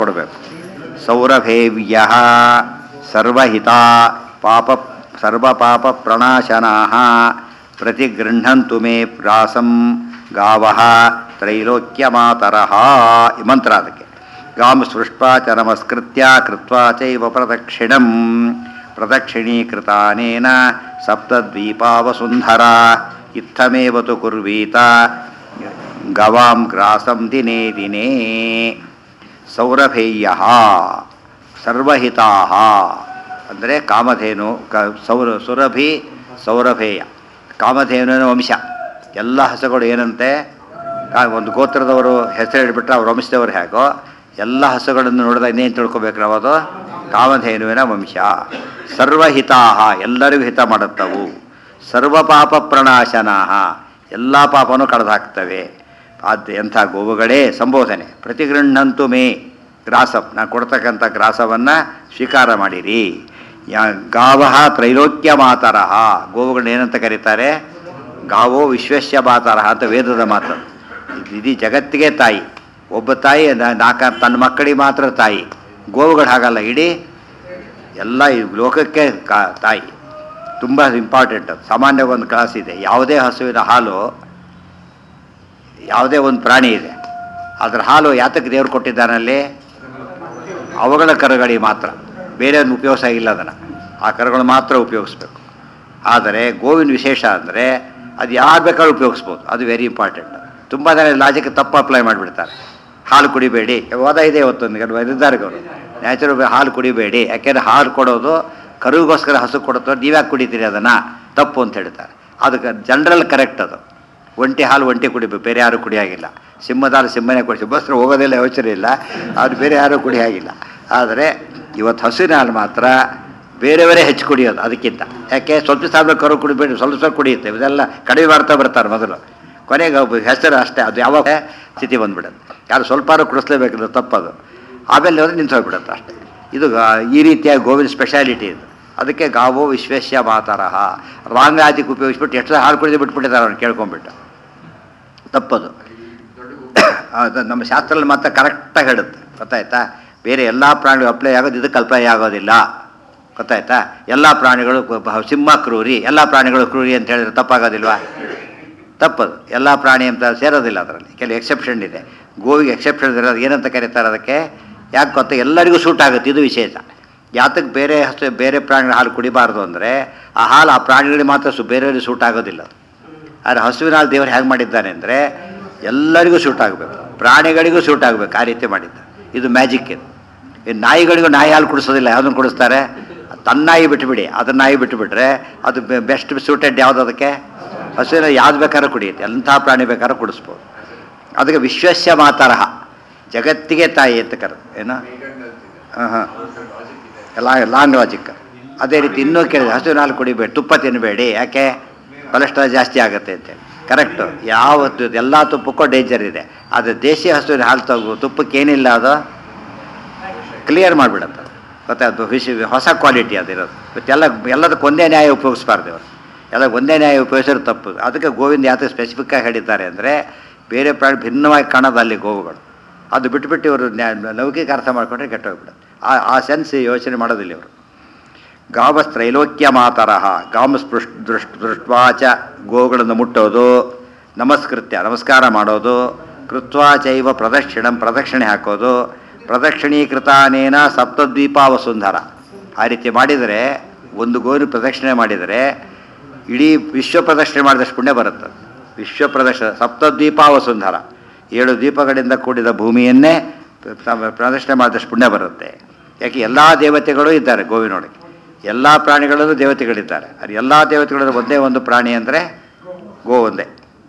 ಕೊಡಬೇಕು ಸೌರಭೇವ್ಯ ಸರ್ವಹಿತ ಪಾಪ ಸರ್ವಪಾಪ ಪ್ರಣಾಶನಾ ಪ್ರತಿಗೃಹಂತು ಮೇ ಪ್ರಾಸಂ ಗಾವ ತ್ರೈಲೋಕ್ಯ ಮಾತರಃ ಈ ಮಂತ್ರ ಅದಕ್ಕೆ ಗಾಂ ಸೃಷ್ಟ್ವಾ ಚ ನಮಸ್ಕೃತ್ಯ ಕೃತ್ವಾ ಚೈವ ಪ್ರದಕ್ಷಿಣಂ ಪ್ರದಕ್ಷಿಣೀಕೃತಾನೇನ ಸಪ್ತದ್ವೀಪಾವಸುಂಧರ ಇತ್ತಮೇವ ತು ಕುರ್ವೀತ ಗವಾಂ ಗ್ರಾಸಂ ದಿನೇ ದಿನೇ ಸೌರಭೇಯ ಸರ್ವಹಿತಾ ಅಂದರೆ ಕಾಮಧೇನು ಕ ಸೌರ ಸುರಭಿ ಸೌರಭೇಯ ಕಾಮಧೇನುವಿನ ವಂಶ ಎಲ್ಲ ಹಸುಗಳು ಏನಂತೆ ಆ ಒಂದು ಗೋತ್ರದವರು ಹೆಸರು ಹಿಡ್ಬಿಟ್ರೆ ಅವ್ರ ವಂಶದವ್ರು ಹೇಗೋ ಎಲ್ಲ ಹಸುಗಳನ್ನು ನೋಡಿದಾಗ ಇನ್ನೇನು ತಿಳ್ಕೊಬೇಕು ನಾವು ಅದು ಕಾಮಧೇನುವಿನ ವಂಶ ಸರ್ವಹಿತಾ ಎಲ್ಲರಿಗೂ ಹಿತ ಮಾಡುತ್ತವು ಸರ್ವ ಪಾಪ ಪ್ರಣಾಶನಾ ಎಲ್ಲ ಪಾಪನೂ ಕಳೆದು ಹಾಕ್ತವೆ ಅದು ಎಂಥ ಗೋವುಗಳೇ ಸಂಬೋಧನೆ ಪ್ರತಿಗೃಹಂತು ಮೇ ಗ್ರಾಸಂ ನಾನು ಕೊಡ್ತಕ್ಕಂಥ ಗ್ರಾಸವನ್ನು ಸ್ವೀಕಾರ ಮಾಡಿರಿ ಯಾ ಗಾವ ತ್ರೈಲೋಕ್ಯ ಮಾತರಹ ಗೋವುಗಳನ್ನ ಏನಂತ ಕರೀತಾರೆ ಗಾವೋ ವಿಶ್ವಸ್ಯ ಮಾತರಹ ಅಂತ ವೇದದ ಮಾತು ಇಡೀ ಜಗತ್ತಿಗೆ ತಾಯಿ ಒಬ್ಬ ತಾಯಿ ನಾ- ನಾಲ್ಕ ತನ್ನ ಮಕ್ಕಳಿಗೆ ಮಾತ್ರ ತಾಯಿ ಗೋವುಗಳು ಹಾಗಲ್ಲ ಇಡೀ ಎಲ್ಲ ಈ ಲೋಕಕ್ಕೆ ಕಾ ತಾಯಿ ತುಂಬ ಇಂಪಾರ್ಟೆಂಟ್ ಅದು ಸಾಮಾನ್ಯವಾಗಿ ಒಂದು ಕ್ಲಾಸ್ ಇದೆ ಯಾವುದೇ ಹಸುವಿನ ಹಾಲು ಯಾವುದೇ ಒಂದು ಪ್ರಾಣಿ ಇದೆ ಅದರ ಹಾಲು ಯಾತಕ್ಕೆ ದೇವ್ರು ಕೊಟ್ಟಿದ್ದಾನಲ್ಲಿ ಅವುಗಳ ಕರುಗಳಿಗೆ ಮಾತ್ರ ಬೇರೆ ಒಂದು ಉಪಯೋಗ ಇಲ್ಲ ಅದನ್ನು ಆ ಕರುಗಳು ಮಾತ್ರ ಉಪಯೋಗಿಸ್ಬೇಕು ಆದರೆ ಗೋವಿನ ವಿಶೇಷ ಅಂದರೆ ಅದು ಯಾರು ಬೇಕಾದ್ರೂ ಉಪಯೋಗಿಸ್ಬೋದು ಅದು ವೆರಿ ಇಂಪಾರ್ಟೆಂಟ್ ತುಂಬ ಜನ ಲಾಜಿಕ್ ತಪ್ಪು ಅಪ್ಲೈ ಮಾಡಿಬಿಡ್ತಾರೆ ಹಾಲು ಕುಡಿಬೇಡಿ ಓದ ಇದೆ ಇವತ್ತೊಂದು ಇದ್ದಾರೆ ಅವರು ನ್ಯಾಚುರಲ್ ಹಾಲು ಕುಡಿಬೇಡಿ ಯಾಕೆಂದರೆ ಹಾಲು ಕೊಡೋದು ಕರುಗೋಸ್ಕರ ಹಸು ಕೊಡುತ್ತೋ ನೀವ್ಯಾಕೆ ಕುಡಿತೀರಿ ಅದನ್ನು ತಪ್ಪು ಅಂತ ಹೇಳ್ತಾರೆ ಅದಕ್ಕೆ ಜನರಲ್ ಕರೆಕ್ಟ್ ಅದು ಒಂಟಿ ಹಾಲು ಒಂಟಿ ಕುಡಿಬೇಕು ಬೇರೆ ಯಾರು ಕುಡಿಯಾಗಿಲ್ಲ ಸಿಂಹದ ಹಾಲು ಸಿಂಹನೇ ಕುಡಿಸಿ ಬಸ್ರು ಹೋಗೋದೆಲ್ಲ ಯೋಚನೆ ಇಲ್ಲ ಅದು ಬೇರೆ ಯಾರೂ ಕುಡಿಯಾಗಿಲ್ಲ ಆದರೆ ಇವತ್ತು ಹಸುವಿನ ಹಾಲು ಮಾತ್ರ ಬೇರೆಯವರೇ ಹೆಚ್ಚು ಕುಡಿಯೋದು ಅದಕ್ಕಿಂತ ಯಾಕೆ ಸ್ವಲ್ಪ ಸಾವಿರ ಕರು ಕುಡಿಬೇಡಿ ಸ್ವಲ್ಪ ಸ್ವಲ್ಪ ಕುಡಿಯುತ್ತೆ ಇದೆಲ್ಲ ಕಡಿಮೆ ಮಾಡ್ತಾ ಬರ್ತಾರೆ ಮೊದಲು ಕೊನೆಗೆ ಒಬ್ಬ ಹೆಸರು ಅಷ್ಟೇ ಅದು ಯಾವಾಗ ಸ್ಥಿತಿ ಬಂದ್ಬಿಡುತ್ತೆ ಯಾರು ಸ್ವಲ್ಪಾರು ಕುಡಿಸ್ಲೇಬೇಕಿಲ್ಲ ತಪ್ಪದು ಆಮೇಲೆ ಹೋದ್ರೆ ನಿಂತು ಹೋಗ್ಬಿಡುತ್ತೆ ಅಷ್ಟೇ ಇದು ಗಾ- ಈ ರೀತಿಯ ಗೋವಿನ ಸ್ಪೆಷಾಲಿಟಿ ಇದು ಅದಕ್ಕೆ ಗಾವೋ ವಿಶ್ವೇಶ್ಯ ಮಾತರಹ ರಾಂಗಾದಿಗೆ ಉಪಯೋಗಿಸ್ಬಿಟ್ಟು ಎಷ್ಟು ಹಾಲು ಕುಡಿದು ಬಿಟ್ಬಿಟ್ಟಿದ್ದಾರೆ ಅವ್ನು ಕೇಳ್ಕೊಂಬಿಟ್ಟು ತಪ್ಪದು ಅದು ನಮ್ಮ ಶಾಸ್ತ್ರದಲ್ಲಿ ಮಾತ್ರ ಕರೆಕ್ಟಾಗಿ ಹೇಳುತ್ತೆ ಗೊತ್ತಾಯ್ತಾ ಬೇರೆ ಎಲ್ಲ ಪ್ರಾಣಿಗಳು ಅಪ್ಲೈ ಆಗೋದು ಇದಕ್ಕೆ ಅಪ್ಲೈ ಆಗೋದಿಲ್ಲ ಗೊತ್ತಾಯ್ತಾ ಎಲ್ಲ ಪ್ರಾಣಿಗಳು ಬ- ಸಿಂಹ ಕ್ರೂರಿ ಎಲ್ಲ ಪ್ರಾಣಿಗಳು ಕ್ರೂರಿ ಅಂತ ಹೇಳಿದ್ರೆ ತಪ್ಪಾಗೋದಿಲ್ವಾ ತಪ್ಪದು ಎಲ್ಲ ಪ್ರಾಣಿ ಅಂತ ಸೇರೋದಿಲ್ಲ ಅದರಲ್ಲಿ ಕೆಲವು ಎಕ್ಸೆಪ್ಷನ್ ಇದೆ ಗೋವಿಗೆ ಎಕ್ಸೆಪ್ಷನ್ ಇರೋದು ಏನಂತ ಕರೀತಾರೆ ಅದಕ್ಕೆ ಯಾಕೆ ಗೊತ್ತಾ ಎಲ್ಲರಿಗೂ ಸೂಟ್ ಆಗುತ್ತೆ ಇದು ವಿಶೇಷ ಯಾತಕ್ಕೆ ಬೇರೆ ಹಸು ಬೇರೆ ಪ್ರಾಣಿಗಳ ಹಾಲು ಕುಡಿಬಾರ್ದು ಅಂದರೆ ಆ ಹಾಲು ಆ ಪ್ರಾಣಿಗಳಿಗೆ ಮಾತ್ರ ಸು ಬೇರೆಯವರಿಗೆ ಸೂಟ್ ಆಗೋದಿಲ್ಲ ಅದು ಆದರೆ ಹಸುವಿನ ಹಾಲು ದೇವರು ಹೇಗೆ ಮಾಡಿದ್ದಾನೆ ಅಂದರೆ ಎಲ್ಲರಿಗೂ ಸೂಟ್ ಆಗಬೇಕು ಪ್ರಾಣಿಗಳಿಗೂ ಸೂಟ್ ಆಗಬೇಕು ಆ ರೀತಿ ಮಾಡಿದ್ದ ಇದು ಮ್ಯಾಜಿಕ್ ಇದು ಈ ನಾಯಿಗಳಿಗೂ ನಾಯಿ ಹಾಲು ಕುಡಿಸೋದಿಲ್ಲ ಯಾವುದನ್ನು ಕುಡಿಸ್ತಾರೆ ತನ್ನ ನಾಯಿ ಬಿಟ್ಟುಬಿಡಿ ಅದನ್ನ ನಾಯಿ ಬಿಟ್ಟುಬಿಟ್ರೆ ಅದು ಬೆಸ್ಟ್ ಸೂಟೆಡ್ ಯಾವುದು ಅದಕ್ಕೆ ಹಸುವಿನ ಯಾವ್ದು ಬೇಕಾದ್ರೂ ಕುಡಿಯುತ್ತೆ ಎಂಥ ಪ್ರಾಣಿ ಬೇಕಾದ್ರೂ ಕುಡಿಸ್ಬೋದು ಅದಕ್ಕೆ ವಿಶ್ವಸ್ಯ ಮಾತರಹ ಜಗತ್ತಿಗೆ ತಾಯಿ ಅಂತ ಕರೆದು ಏನು ಹಾಂ ಹಾಂ ಲಾ ಲಾಂಗ್ ಲಾಜಿಕ್ ಅದೇ ರೀತಿ ಇನ್ನೂ ಕೇಳಿದೆ ಹಸುವಿನ ಹಾಲು ಕುಡಿಬೇಡಿ ತುಪ್ಪ ತಿನ್ನಬೇಡಿ ಯಾಕೆ ಕೊಲೆಸ್ಟ್ರಾಲ್ ಜಾಸ್ತಿ ಆಗುತ್ತೆ ಅಂತೇಳಿ ಕರೆಕ್ಟು ಯಾವತ್ತು ಎಲ್ಲ ತುಪ್ಪಕ್ಕೂ ಡೇಂಜರ್ ಇದೆ ಆದರೆ ದೇಶಿ ಹಸುವಿನ ಹಾಲು ತಗೋ ತುಪ್ಪಕ್ಕೆ ಏನಿಲ್ಲ ಅದು ಕ್ಲಿಯರ್ ಮಾಡಿಬಿಡತ್ತೆ ಮತ್ತು ಅದು ವಿಶ್ ಹೊಸ ಕ್ವಾಲಿಟಿ ಅದಿರೋದು ಮತ್ತು ಎಲ್ಲ ಎಲ್ಲದಕ್ಕೆ ಒಂದೇ ನ್ಯಾಯ ಉಪಯೋಗಿಸ್ಬಾರ್ದು ಇವರು ಎಲ್ಲ ಒಂದೇ ನ್ಯಾಯ ಉಪಯೋಗಿಸೋದು ತಪ್ಪು ಅದಕ್ಕೆ ಗೋವಿಂದ ಯಾತಕ್ಕೆ ಸ್ಪೆಸಿಫಿಕ್ಕಾಗಿ ಹೇಳಿದ್ದಾರೆ ಅಂದರೆ ಬೇರೆ ಪ್ರಾಣಿ ಭಿನ್ನವಾಗಿ ಕಾಣೋದು ಅಲ್ಲಿ ಗೋವುಗಳು ಅದು ಬಿಟ್ಬಿಟ್ಟು ಇವರು ನ್ಯಾ- ಲೌಕಿಕ ಅರ್ಥ ಮಾಡ್ಕೊಂಡ್ರೆ ಕೆಟ್ಟೋಗ್ಬಿಡುತ್ತೆ ಆ ಆ ಸೆನ್ಸ್ ಯೋಚನೆ ಮಾಡೋದಿಲ್ಲ ಇವರು ಗಾವಸ್ತ್ರೈಲೋಕ್ಯ ಮಾತರಹ ಗಾಮ ಸ್ಪೃಶ್ ದೃಶ್ ದೃಷ್ಟ್ವಾಚ ಗೋಗಳನ್ನು ಮುಟ್ಟೋದು ನಮಸ್ಕೃತ್ಯ ನಮಸ್ಕಾರ ಮಾಡೋದು ಕೃತ್ವಾ ಚೈವ ಪ್ರದಕ್ಷಿಣಂ ಪ್ರದಕ್ಷಿಣೆ ಹಾಕೋದು ಪ್ರದಕ್ಷಿಣೀಕೃತಾನೇನ ಸಪ್ತದ್ವೀಪಾವಸುಂಧರ ಆ ರೀತಿ ಮಾಡಿದರೆ ಒಂದು ಗೋರು ಪ್ರದಕ್ಷಿಣೆ ಮಾಡಿದರೆ ಇಡೀ ವಿಶ್ವ ಪ್ರದಕ್ಷಿಣೆ ಮಾಡಿದಷ್ಟು ಪುಣ್ಯ ಬರುತ್ತೆ ವಿಶ್ವ ಪ್ರದಕ್ಷಿಣೆ ಸಪ್ತದ್ವೀಪಾವಸುಂಧರ ಏಳು ದೀಪಗಳಿಂದ ಕೂಡಿದ ಭೂಮಿಯನ್ನೇ ಪ್ರ- ಪ್ರದಕ್ಷಿಣೆ ಮಾಡಿದಷ್ಟು ಪುಣ್ಯ ಬರುತ್ತೆ ಯಾಕೆ ಎಲ್ಲ ದೇವತೆಗಳು ಇದ್ದಾರೆ ಗೋವಿನೊಳಗೆ ಎಲ್ಲ ಪ್ರಾಣಿಗಳಲ್ಲೂ ದೇವತೆಗಳಿದ್ದಾರೆ ಅದು ಎಲ್ಲ ದೇವತೆಗಳಲ್ಲಿ ಒಂದೇ ಒಂದು ಪ್ರಾಣಿ ಅಂದರೆ ಗೋ ಒಂದೇ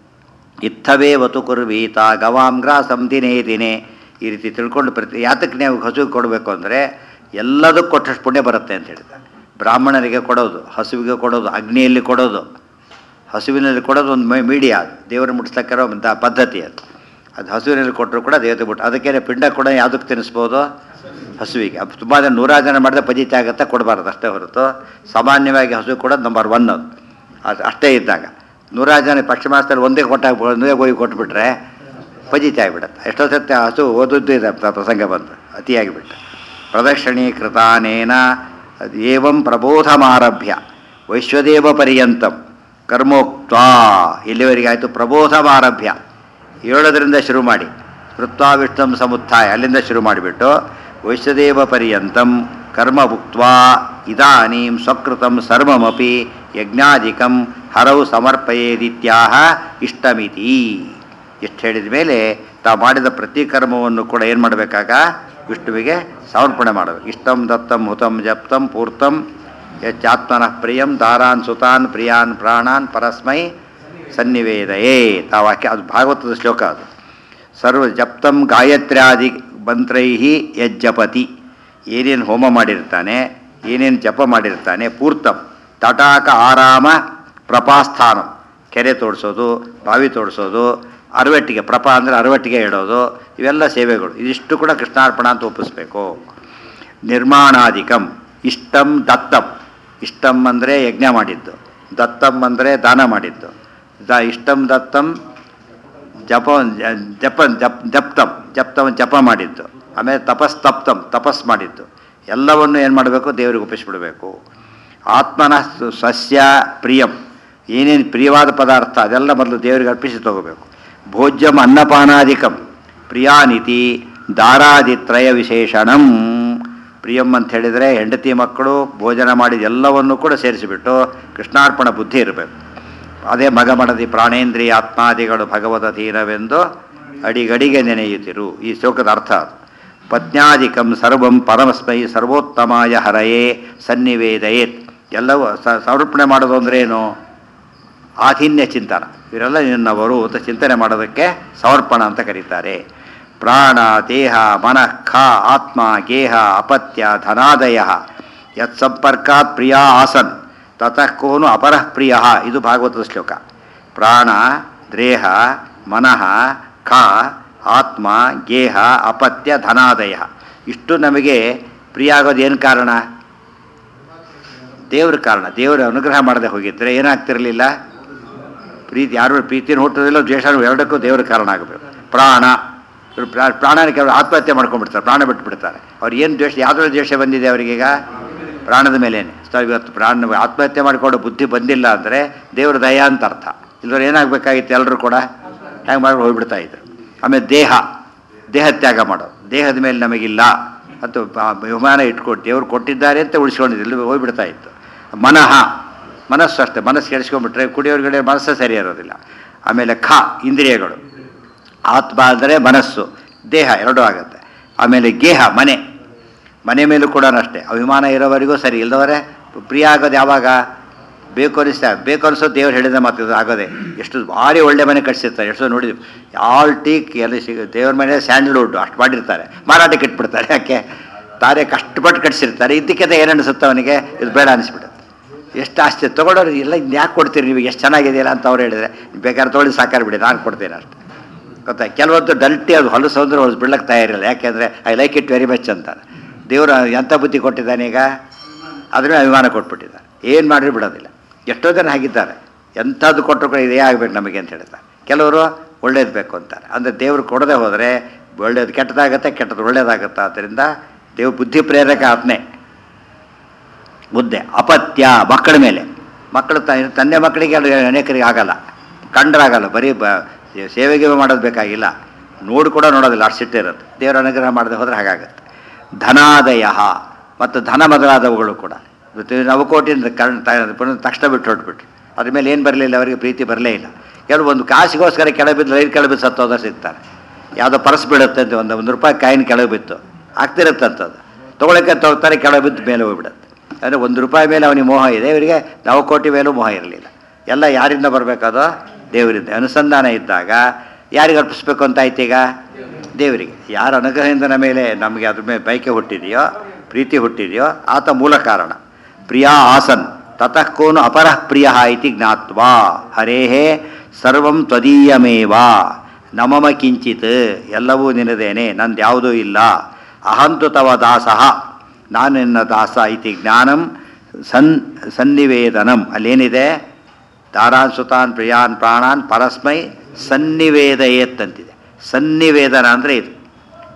ಇತ್ತವೇ ವತು ಕುರ್ವೀತ ಗವಾಂ ಗ್ರಾಸಂ ದಿನೇ ದಿನೇ ಈ ರೀತಿ ತಿಳ್ಕೊಂಡು ಪ್ರತಿ ಯಾತಕ್ಕೆ ನೀವು ಹಸುವಿಗೆ ಕೊಡಬೇಕು ಅಂದರೆ ಎಲ್ಲದಕ್ಕೂ ಕೊಟ್ಟಷ್ಟು ಪುಣ್ಯ ಬರುತ್ತೆ ಅಂತ ಹೇಳಿದ್ದಾರೆ ಬ್ರಾಹ್ಮಣರಿಗೆ ಕೊಡೋದು ಹಸುವಿಗೆ ಕೊಡೋದು ಅಗ್ನಿಯಲ್ಲಿ ಕೊಡೋದು ಹಸುವಿನಲ್ಲಿ ಕೊಡೋದು ಒಂದು ಮೀಡಿಯಾ ಅದು ದೇವರು ಮುಟ್ಟಿಸ್ತಕ್ಕಿರೋ ಒಂದು ಪದ್ಧತಿ ಅದು ಅದು ಹಸುವಿನಲ್ಲಿ ಕೊಟ್ಟರು ಕೂಡ ದೇವತೆ ಬಿಟ್ಟು ಅದಕ್ಕೆ ಪಿಂಡ ಕೂಡ ಯಾವುದಕ್ಕೆ ತಿನ್ನಿಸ್ಬೋದು ಹಸುವಿಗೆ ಅದು ತುಂಬ ಜನ ನೂರಾರು ಜನ ಮಾಡಿದ್ರೆ ಪಜಿತ ಆಗುತ್ತೆ ಕೊಡಬಾರ್ದು ಅಷ್ಟೇ ಹೊರತು ಸಾಮಾನ್ಯವಾಗಿ ಹಸು ಕೂಡ ನಂಬರ್ ಒನ್ ಅದು ಅದು ಅಷ್ಟೇ ಇದ್ದಾಗ ನೂರಾರು ಜನ ಪಕ್ಷ ಮಾಸದಲ್ಲಿ ಒಂದೇ ಕೊಟ್ಟಾಗ ಒಂದೇ ಗೋಗಿ ಕೊಟ್ಬಿಟ್ರೆ ಫಜಿತಿ ಆಗಿಬಿಡುತ್ತೆ ಎಷ್ಟೋ ಸತ್ಯ ಹಸು ಓದದ್ದು ಇದೆ ಪ್ರ- ಪ್ರಸಂಗ ಬಂತು ಅತಿಯಾಗಿಬಿಟ್ಟ ಪ್ರದಕ್ಷಿಣೀಕೃತಾನೇನ ಏವಂ ಪ್ರಬೋಧಮಾರಭ್ಯ ವೈಶ್ವದೇವ ಪರ್ಯಂತಂ ಕರ್ಮೋಕ್ತ ಇಲ್ಲಿವರೆಗೆ ಆಯಿತು ಪ್ರಬೋಧಮಾರಭ್ಯ ಏಳೋದರಿಂದ ಶುರು ಮಾಡಿ ಕೃತ್ವಾ ವಿಷ್ಣುಂ ಸಮುತ್ಥಾಯ ಅಲ್ಲಿಂದ ಶುರು ಮಾಡಿಬಿಟ್ಟು ವೈಶ್ವದೇವ ಪರ್ಯಂತಂ ಕರ್ಮ ಭುಕ್ತ್ವಾ ಇದಾನೀಂ ಸ್ವಕೃತಂ ಸರ್ವಮಪಿ ಯಜ್ಞಾಧಿಕಂ ಹರೌ ಸಮರ್ಪಯೇದಿತ್ಯಾಹ ಇಷ್ಟಮಿತಿ ಇಷ್ಟು ಹೇಳಿದ ಮೇಲೆ ತಾವು ಮಾಡಿದ ಪ್ರತಿ ಕರ್ಮವನ್ನು ಕೂಡ ಏನು ಮಾಡಬೇಕಾಗ ವಿಷ್ಣುವಿಗೆ ಸಮರ್ಪಣೆ ಮಾಡಬೇಕು ಇಷ್ಟಂ ದತ್ತಂ ಹುತಂ ಜಪ್ತಂ ಪೂರ್ತಂ ಯಚ್ಚಾತ್ಮನಃ ಪ್ರಿಯಂ ದಾರಾನ್ ಸುತಾನ್ ಪ್ರಿಯಾನ್ ಪ್ರಾಣಾನ್ ಪರಸ್ಮೈ ಸನ್ನಿವೇದಯೇ ತಾವು ವಾಕ್ಯ ಅದು ಭಾಗವತದ ಶ್ಲೋಕ ಅದು ಸರ್ವ ಜಪ್ತಂ ಗಾಯತ್ರ್ಯಾದಿ ಮಂತ್ರೈ ಯಜ್ಜಪತಿ ಏನೇನು ಹೋಮ ಮಾಡಿರ್ತಾನೆ ಏನೇನು ಜಪ ಮಾಡಿರ್ತಾನೆ ಪೂರ್ತಂ ತಟಾಕ ಆರಾಮ ಪ್ರಪಾಸ್ಥಾನಂ ಕೆರೆ ತೋಡಿಸೋದು ಬಾವಿ ತೋಡಿಸೋದು ಅರವಟ್ಟಿಗೆ ಪ್ರಪ ಅಂದರೆ ಅರವಟ್ಟಿಗೆ ಇಡೋದು ಇವೆಲ್ಲ ಸೇವೆಗಳು ಇದಿಷ್ಟು ಕೂಡ ಕೃಷ್ಣಾರ್ಪಣ ಅಂತ ಒಪ್ಪಿಸ್ಬೇಕು ನಿರ್ಮಾಣಾಧಿಕಂ ಇಷ್ಟಂ ದತ್ತಂ ಇಷ್ಟಂ ಅಂದರೆ ಯಜ್ಞ ಮಾಡಿದ್ದು ದತ್ತಂ ಅಂದರೆ ದಾನ ಮಾಡಿದ್ದು ದ ಇಷ್ಟಂ ದತ್ತಂ ಜಪ ಜಪ ಜಪ್ ಜಪ್ತಂ ಜಪ್ತಂ ಜಪ ಮಾಡಿದ್ದು ಆಮೇಲೆ ತಪಸ್ತಪ್ತಂ ತಪಸ್ ಮಾಡಿದ್ದು ಎಲ್ಲವನ್ನು ಏನು ಮಾಡಬೇಕು ದೇವರಿಗೆ ಒಪ್ಪಿಸ್ಬಿಡಬೇಕು ಆತ್ಮನ ಸ- ಸಸ್ಯ ಪ್ರಿಯಂ ಏನೇನು ಪ್ರಿಯವಾದ ಪದಾರ್ಥ ಅದೆಲ್ಲ ಮೊದಲು ದೇವರಿಗೆ ಅರ್ಪಿಸಿ ತಗೋಬೇಕು ಭೋಜ್ಯಂ ಅನ್ನಪಾನಾದಿಕಂ ಪ್ರಿಯಾನಿತಿ ದಾರಾದಿತ್ರಯ ವಿಶೇಷಣಂ ಪ್ರಿಯಂ ಅಂತ ಹೇಳಿದರೆ ಹೆಂಡತಿ ಮಕ್ಕಳು ಭೋಜನ ಮಾಡಿದ ಎಲ್ಲವನ್ನೂ ಕೂಡ ಸೇರಿಸಿಬಿಟ್ಟು ಕೃಷ್ಣಾರ್ಪಣ ಬುದ್ಧಿ ಇರಬೇಕು ಅದೇ ಮಗಮಡದಿ ಪ್ರಾಣೇಂದ್ರಿಯ ಆತ್ಮಾದಿಗಳು ಭಗವತ ಧೀರವೆಂದು ಅಡಿಗಡಿಗೆ ನೆನೆಯುತ್ತಿರು ಈ ಶ್ಲೋಕದ ಅರ್ಥ ಅದು ಪತ್ನ್ಯಾದಿಕಂ ಸರ್ವಂ ಪರಮಸ್ಮೈ ಸರ್ವೋತ್ತಮಾಯ ಹರಯೇ ಸನ್ನಿವೇದಯೇತ್ ಎಲ್ಲವೂ ಸ ಸಮರ್ಪಣೆ ಮಾಡೋದು ಅಂದ್ರೆ ಏನು ಆಧಿನ್ಯ ಚಿಂತನ ಇವರೆಲ್ಲ ನಿನ್ನವರು ಅಂತ ಚಿಂತನೆ ಮಾಡೋದಕ್ಕೆ ಸಮರ್ಪಣ ಅಂತ ಕರೀತಾರೆ ಪ್ರಾಣ ದೇಹ ಮನಃ ಖ ಆತ್ಮ ಗೇಹ ಅಪತ್ಯ ಧನಾದಯ ಯತ್ ಸಂಪರ್ಕಾತ್ ಪ್ರಿಯ ಆಸನ್ ತತಃ ಕೋನು ಅಪರಃ ಪ್ರಿಯ ಇದು ಭಾಗವತದ ಶ್ಲೋಕ ಪ್ರಾಣ ದೇಹ ಮನಃ ಖ ಆತ್ಮ ಗೇಹ ಅಪತ್ಯ ಧನಾದಯ ಇಷ್ಟು ನಮಗೆ ಪ್ರಿಯ ಆಗೋದು ಏನು ಕಾರಣ ದೇವ್ರ ಕಾರಣ ದೇವರ ಅನುಗ್ರಹ ಮಾಡದೆ ಹೋಗಿದ್ರೆ ಏನಾಗ್ತಿರಲಿಲ್ಲ ಪ್ರೀತಿ ಯಾರು ಪ್ರೀತಿನ ಹುಟ್ಟೋದಿಲ್ಲ ದ್ವೇಷ ಎರಡಕ್ಕೂ ದೇವರ ಕಾರಣ ಆಗಬೇಕು ಪ್ರಾಣ ಇವ್ರು ಪ್ರಾ- ಪ್ರಾಣನ ಕೆಲವರು ಆತ್ಮಹತ್ಯೆ ಮಾಡ್ಕೊಂಡ್ಬಿಡ್ತಾರೆ ಪ್ರಾಣ ಬಿಟ್ಬಿಡ್ತಾರೆ ಅವ್ರು ಏನು ದ್ವೇಷ ಯಾವುದ್ರ ದ್ವೇಷ ಬಂದಿದೆ ಅವರಿಗೀಗ ಪ್ರಾಣದ ಮೇಲೇನೆ ಸೊ ಇವತ್ತು ಪ್ರಾಣ ಆತ್ಮಹತ್ಯೆ ಮಾಡಿಕೊಂಡು ಬುದ್ಧಿ ಬಂದಿಲ್ಲ ಅಂದರೆ ದೇವ್ರ ದಯ ಅಂತ ಅರ್ಥ ಇಲ್ಲವ್ರು ಏನಾಗಬೇಕಾಗಿತ್ತು ಎಲ್ಲರೂ ಕೂಡ ಹೇಗೆ ಮಾಡಿ ಹೋಗ್ಬಿಡ್ತಾ ಇದ್ರು ಆಮೇಲೆ ದೇಹ ದೇಹ ತ್ಯಾಗ ಮಾಡೋದು ದೇಹದ ಮೇಲೆ ನಮಗಿಲ್ಲ ಅಂತ ಬ- ವಿಮಾನ ಇಟ್ಕೊಂಡು ದೇವ್ರು ಕೊಟ್ಟಿದ್ದಾರೆ ಅಂತ ಉಳಿಸ್ಕೊಂಡಿದ್ದು ಹೋಗ್ಬಿಡ್ತಾ ಇತ್ತು ಮನಃ ಮನಸ್ಸು ಅಷ್ಟೇ ಮನಸ್ಸು ಕೆಡಿಸ್ಕೊಂಡ್ಬಿಟ್ರೆ ಕುಡಿಯೋರ್ಗಡೆ ಮನಸ್ಸು ಸರಿ ಇರೋದಿಲ್ಲ ಆಮೇಲೆ ಖ ಇಂದ್ರಿಯಗಳು ಆತ್ಮ ಅಂದರೆ ಮನಸ್ಸು ದೇಹ ಎರಡೂ ಆಗುತ್ತೆ ಆಮೇಲೆ ಗೇಹ ಮನೆ ಮನೆ ಮೇಲೂ ಕೂಡ ಅಷ್ಟೇ ಅಭಿಮಾನ ಇರೋವರೆಗೂ ಸರಿ ಇಲ್ಲದವರೆ ಪ್ರಿಯ ಆಗೋದು ಯಾವಾಗ ಬೇಕು ಅನಿಸ್ತಾ ಬೇಕು ಅನಿಸೋ ದೇವ್ರು ಹೇಳಿದ ಮಾತು ಇದು ಆಗೋದೆ ಎಷ್ಟು ಭಾರಿ ಒಳ್ಳೆ ಮನೆ ಕಟ್ಸಿರ್ತಾರೆ ಎಷ್ಟೋ ನೋಡಿದ್ವಿ ಆಲ್ ಟೀಕ್ ಎಲ್ಲಿ ಸಿಗ ದೇವ್ರ ಮನೆ ಸ್ಯಾಂಡಲ್ವುಡ್ ಅಷ್ಟು ಮಾಡಿರ್ತಾರೆ ಮಾರಾಟಕ್ಕೆ ಇಟ್ಬಿಡ್ತಾರೆ ಯಾಕೆ ತಾರೆ ಕಷ್ಟಪಟ್ಟು ಕಟ್ಸಿರ್ತಾರೆ ಇದಕ್ಕಿಂತ ಏನು ಅನಿಸುತ್ತೆ ಅವನಿಗೆ ಇದು ಬೇಡ ಅನಿಸ್ಬಿಡುತ್ತೆ ಎಷ್ಟು ಆಸ್ತಿ ತೊಗೊಳೋರು ಇಲ್ಲ ಇನ್ನು ಯಾಕೆ ಕೊಡ್ತೀರಿ ನೀವು ಎಷ್ಟು ಚೆನ್ನಾಗಿದೆಯಲ್ಲ ಅಂತ ಅವ್ರು ಹೇಳಿದ್ರೆ ಬೇಕಾದ್ರೆ ತೊಗೊಳ್ಳಿ ಸಾಕಾರ ಬಿಡಿ ನಾನು ಕೊಡ್ತೇನೆ ಅಷ್ಟೆ ಗೊತ್ತಾ ಕೆಲವೊಂದು ಡಲ್ಟಿ ಅದು ಹೊಲಸು ಅಂದ್ರೆ ಹೊಲಸು ಬಿಡ್ಲಕ್ಕೆ ತಯಾರಿಲ್ಲ ಯಾಕೆಂದರೆ I like it very much ಅಂತಾರೆ ದೇವರು ಎಂಥ ಬುದ್ಧಿ ಕೊಟ್ಟಿದ್ದಾನೆ ಈಗ ಅದ್ರ ಮೇಲೆ ಅಭಿಮಾನ ಕೊಟ್ಬಿಟ್ಟಿದ್ದಾರೆ ಏನು ಮಾಡಿದ್ರು ಬಿಡೋದಿಲ್ಲ ಎಷ್ಟೋ ಜನ ಹಾಗಿದ್ದಾರೆ ಎಂಥದ್ದು ಕೊಟ್ಟರು ಕೂಡ ಇದೇ ಆಗಬೇಕು ನಮಗೆ ಅಂತ ಹೇಳ್ತಾರೆ ಕೆಲವರು ಒಳ್ಳೇದು ಬೇಕು ಅಂತಾರೆ ಅಂದರೆ ದೇವರು ಕೊಡದೆ ಹೋದರೆ ಒಳ್ಳೇದು ಕೆಟ್ಟದಾಗತ್ತೆ ಕೆಟ್ಟದ್ದು ಒಳ್ಳೇದಾಗತ್ತೆ ಆದ್ದರಿಂದ ದೇವ್ರ ಬುದ್ಧಿ ಪ್ರೇರಕ ಆತ್ಮೆ ಬುದ್ಧೆ ಅಪತ್ಯ ಮಕ್ಕಳ ಮೇಲೆ ಮಕ್ಕಳು ತ- ತಂದೆ ಮಕ್ಕಳಿಗೆ ಅದು ಅನೇಕರಿಗೆ ಆಗಲ್ಲ ಕಂಡ್ರಾಗಲ್ಲ ಬರೀ ಬ ಸೇವೆಗೆ ಮಾಡೋದು ಬೇಕಾಗಿಲ್ಲ ನೋಡಿ ಕೂಡ ನೋಡೋದಿಲ್ಲ ಅಷ್ಟು ಸಿಟ್ಟಿರುತ್ತೆ ದೇವರ ಅನುಗ್ರಹ ಮಾಡದೆ ಹೋದರೆ ಹಾಗಾಗತ್ತೆ ಧನಾದಯ ಮತ್ತು ಧನ ಮೊದಲಾದವುಗಳು ಕೂಡ ಇವತ್ತು ನವಕೋಟಿಯಿಂದ ಕಣ್ ತ- ಪುನಃ ತಕ್ಷಣ ಬಿಟ್ಟು ಹೊರಟ್ಬಿಟ್ರು ಅದ್ರ ಮೇಲೆ ಏನು ಬರಲಿಲ್ಲ ಅವರಿಗೆ ಪ್ರೀತಿ ಬರಲೇ ಇಲ್ಲ ಕೆಲವು ಒಂದು ಕಾಸಿಗೋಸ್ಕರ ಕೆಳಗೆ ಬಿದ್ದು ರೈಲು ಕೆಳಗೆ ಬಿದ್ದು ಸತ್ತೋದ ಸಿಗ್ತಾರೆ ಯಾವುದೋ ಪರ್ಸ್ ಬೀಳುತ್ತೆ ಅಂತ ಒಂದು ಒಂದು ರೂಪಾಯಿ ಕಾಯಿನ ಕೆಳಗೆ ಬಿತ್ತು ಆಗ್ತಿರುತ್ತೆ ಅಂತದ್ದು ತೊಗೊಳಕ್ಕೆ ತೊಗೊಳ್ತಾರೆ ಕೆಳಗೆ ಬಿದ್ದು ಮೇಲೆ ಹೋಗ್ಬಿಡುತ್ತೆ ಅಂದರೆ ಒಂದು ರೂಪಾಯಿ ಮೇಲೆ ಅವನಿಗೆ ಮೋಹ ಇದೆ ಇವರಿಗೆ ನವಕೋಟಿ ಮೇಲೂ ಮೋಹ ಇರಲಿಲ್ಲ ಎಲ್ಲ ಯಾರಿಂದ ಬರಬೇಕದು ದೇವರಿಂದ ಅನುಸಂಧಾನ ಇದ್ದಾಗ ಯಾರಿಗೆ ಅರ್ಪಿಸ್ಬೇಕು ಅಂತ ಆಯ್ತು ಈಗ ದೇವರಿಗೆ ಯಾರ ಅನುಗ್ರಹದಿಂದ ನಮ್ಮ ಮೇಲೆ ನಮಗೆ ಅದ್ರ ಮೇಲೆ ಬೈಕೆ ಹುಟ್ಟಿದೆಯೋ ಪ್ರೀತಿ ಹುಟ್ಟಿದೆಯೋ ಆತ ಮೂಲ ಕಾರಣ ಪ್ರಿಯ ಆಸನ್ ತತಃ ಕೋನು ಅಪರಃ ಪ್ರಿಯ ಇತಿ ಜ್ಞಾತ್ವಾ ಹರೇಹೇ ಸರ್ವಂ ತ್ವದೀಯಮೇವ ನಮಮ ಕಿಂಚಿತ್ ಎಲ್ಲವೂ ನಿನದೇನೆ ನಂದು ಯಾವುದೂ ಇಲ್ಲ ಅಹಂತು ತವ ದಾಸಃ ನಾನು ನಿನ್ನ ದಾಸ ಇತಿ ಜ್ಞಾನಂ ಸನ್ ಸನ್ನಿವೇದನಂ ಅಲ್ಲೇನಿದೆ ದಾರಾನ್ ಸುತಾನ್ ಪ್ರಿಯಾನ್ ಪ್ರಾಣಾನ್ ಪರಸ್ಮೈ ಸನ್ನಿವೇದಯೇತ್ ಅಂತಿದೆ ಸನ್ನಿವೇದನ ಅಂದರೆ ಇದು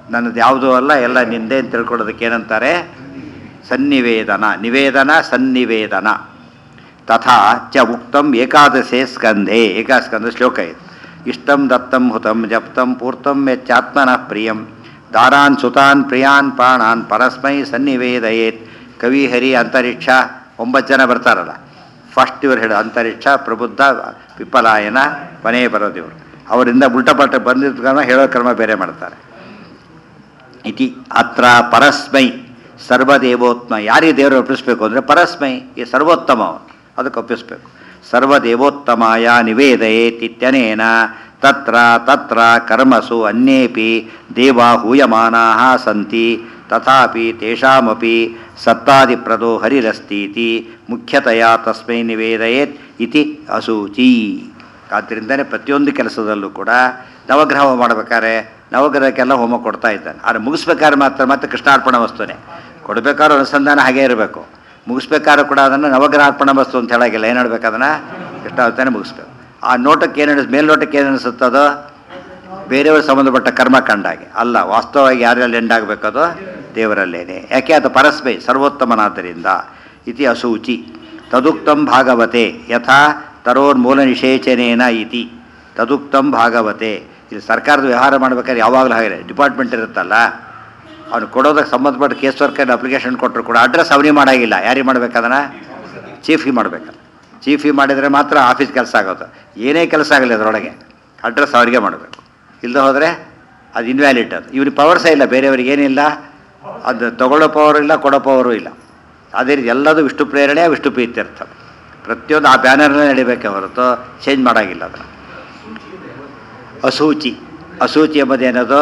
ನನ್ನದು ಯಾವುದೂ ಅಲ್ಲ ಎಲ್ಲ ನಿಂದೆ ಅಂತ ತಿಳ್ಕೊಳ್ಳೋದಕ್ಕೆ ಏನಂತಾರೆ ಸನ್ನಿವೇದನ ನಿವೇದನ ಸನ್ನಿವೇದನ ತಥಾ ಚ ಉಕ್ತಂ ಏಕಾದಶೇ ಸ್ಕಂಧೆ ಏಕಾಸ್ಕಂಧ ಶ್ಲೋಕ ಇದು ಇಷ್ಟಂ ದತ್ತಂ ಹುತಂ ಜಪ್ತಂ ಪೂರ್ತಂ ಯಚ್ಚಾತ್ಮನಃ ಪ್ರಿಯಂ ದಾರಾನ್ ಸುತಾನ್ ಪ್ರಿಯಾನ್ ಪ್ರಾಣಾನ್ ಪರಸ್ಮೈ ಸನ್ನಿವೇದಯೇತ್ ಕವಿ ಹರಿ ಅಂತರಿಕ್ಷ ಒಂಬತ್ತು ಜನ ಬರ್ತಾರಲ್ಲ ಫಸ್ಟ್ ಇವ್ರು ಹೇಳೋ ಅಂತರಿಕ್ಷ ಪ್ರಬುದ್ಧ ವಿಪಲಾಯನ ಕೊನೆಯೇ ಬರೋದು ಇವರು ಅವರಿಂದ ಉಲ್ಟಪಲ್ಟ ಬಂದಿದ್ದ ಕ್ರಮ ಹೇಳೋ ಕ್ರಮ ಬೇರೆ ಮಾಡ್ತಾರೆ ಇತಿ ಅತ್ರ ಪರಸ್ಮೈ ಸರ್ವದೇವೋತ್ಮ ಯಾರಿಗೆ ದೇವರು ಒಪ್ಪಿಸ್ಬೇಕು ಅಂದರೆ ಪರಸ್ಮೈ ಈ ಸರ್ವೋತ್ತಮ ಅವನು ಅದಕ್ಕೆ ಒಪ್ಪಿಸ್ಬೇಕು ಸರ್ವದೇವೋತ್ತಮಾಯ ನಿವೇದಯೇತಿತ್ಯನೇನ ತತ್ರ ತತ್ರ ಕರ್ಮಸು ಅನ್ಯೇಪಿ ದೇವಾ ಹೂಯಮಾನಾ ಸಂತಿ ತಥಾಪಿ ತೇಷಾಮಪಿ ಸತ್ತಾದಿಪ್ರದೋ ಹರಿರಸ್ತೀತಿ ಮುಖ್ಯತೆಯ ತಸ್ಮೈ ನಿವೇದಯೇತ್ ಇತಿ ಅಸೂಚಿ ಆದ್ದರಿಂದನೇ ಪ್ರತಿಯೊಂದು ಕೆಲಸದಲ್ಲೂ ಕೂಡ ನವಗ್ರಹ ಹೋಮ ಮಾಡ್ಬೇಕಾದ್ರೆ ನವಗ್ರಹಕ್ಕೆಲ್ಲ ಹೋಮ ಕೊಡ್ತಾ ಇದ್ದಾನೆ ಆದರೆ ಮುಗಿಸ್ಬೇಕಾದ್ರೆ ಮಾತ್ರ ಮತ್ತೆ ಕೃಷ್ಣಾರ್ಪಣ ವಸ್ತುನೇ ಕೊಡಬೇಕಾದ್ರೂ ಅನುಸಂಧಾನ ಹಾಗೇ ಇರಬೇಕು ಮುಗಿಸ್ಬೇಕಾದ್ರೂ ಕೂಡ ಅದನ್ನು ನವಗ್ರಹಾರ್ಪಣ ವಸ್ತು ಅಂತ ಹೇಳಾಗಿಲ್ಲ ಏನು ಹೇಳ್ಬೇಕು ಅದನ್ನು ಕೃಷ್ಣಾವತಾನೆ ಮುಗಿಸ್ಬೇಕು ಆ ನೋಟಕ್ಕೆ ಏನು ಅನಿಸ್ ಮೇಲ್ನೋಟಕ್ಕೆ ಏನು ಅನಿಸುತ್ತದೋ ಬೇರೆಯವರು ಸಂಬಂಧಪಟ್ಟ ಕರ್ಮ ಕಂಡಾಗೆ ಅಲ್ಲ ವಾಸ್ತವವಾಗಿ ಯಾರಲ್ಲಿ ಎಂಡಾಗಬೇಕದು ದೇವರಲ್ಲೇನೆ ಯಾಕೆ ಅದು ಪರಸ್ಮೈ ಸರ್ವೋತ್ತಮನಾದ್ದರಿಂದ ಇತಿ ಅಸೂಚಿ ತದುಕ್ತಂ ಭಾಗವತೆ ಯಥಾ ತರೋನ್ಮೂಲ ನಿಷೇಚನೇನ ಇತಿ ತದುಕ್ತಂ ಭಾಗವತೆ ಇಲ್ಲಿ ಸರ್ಕಾರದ ವ್ಯವಹಾರ ಮಾಡ್ಬೇಕಾದ್ರೆ ಯಾವಾಗಲೂ ಹಾಗೆ ಡಿಪಾರ್ಟ್ಮೆಂಟ್ ಇರುತ್ತಲ್ಲ ಅವ್ನು ಕೊಡೋದಕ್ಕೆ ಸಂಬಂಧಪಟ್ಟ ಕೇಸ್ ವರ್ಕರ್ ಅಪ್ಲಿಕೇಶನ್ ಕೊಟ್ಟರು ಕೂಡ ಅಡ್ರೆಸ್ ಅವನಿಗೆ ಮಾಡಾಗಿಲ್ಲ ಯಾರಿಗೆ ಮಾಡ್ಬೇಕದನ್ನು ಚೀಫಿಗೆ ಮಾಡಬೇಕಲ್ಲ ಚೀಫಿಗೆ ಮಾಡಿದರೆ ಮಾತ್ರ ಆಫೀಸ್ ಕೆಲಸ ಆಗೋದು ಏನೇ ಕೆಲಸ ಆಗಲಿ ಅದರೊಳಗೆ ಅಡ್ರೆಸ್ ಅವರಿಗೆ ಮಾಡಬೇಕು ಇಲ್ಲದೆ ಹೋದರೆ ಅದು ಇನ್ವ್ಯಾಲಿಡ್ ಅದು ಇವ್ರಿಗೆ ಪವರ್ಸೇ ಇಲ್ಲ ಬೇರೆಯವ್ರಿಗೆ ಏನಿಲ್ಲ ಅದು ತಗೊಳ್ಳೋ ಪವರು ಇಲ್ಲ ಕೊಡೋ ಪವರು ಇಲ್ಲ ಅದೇ ರೀತಿ ಎಲ್ಲದೂ ವಿಷ್ಣು ಪ್ರೇರಣೆ ವಿಷ್ಣು ಪ್ರೀತ್ಯರ್ಥ ಪ್ರತಿಯೊಂದು ಆ ಬ್ಯಾನರ್ನೇ ನಡಿಬೇಕೆ ಹೊರತು ಚೇಂಜ್ ಮಾಡೋಂಗಿಲ್ಲ ಅದನ್ನು ಅಸೂಚಿ ಅಸೂಚಿ ಎಂಬುದೇನದು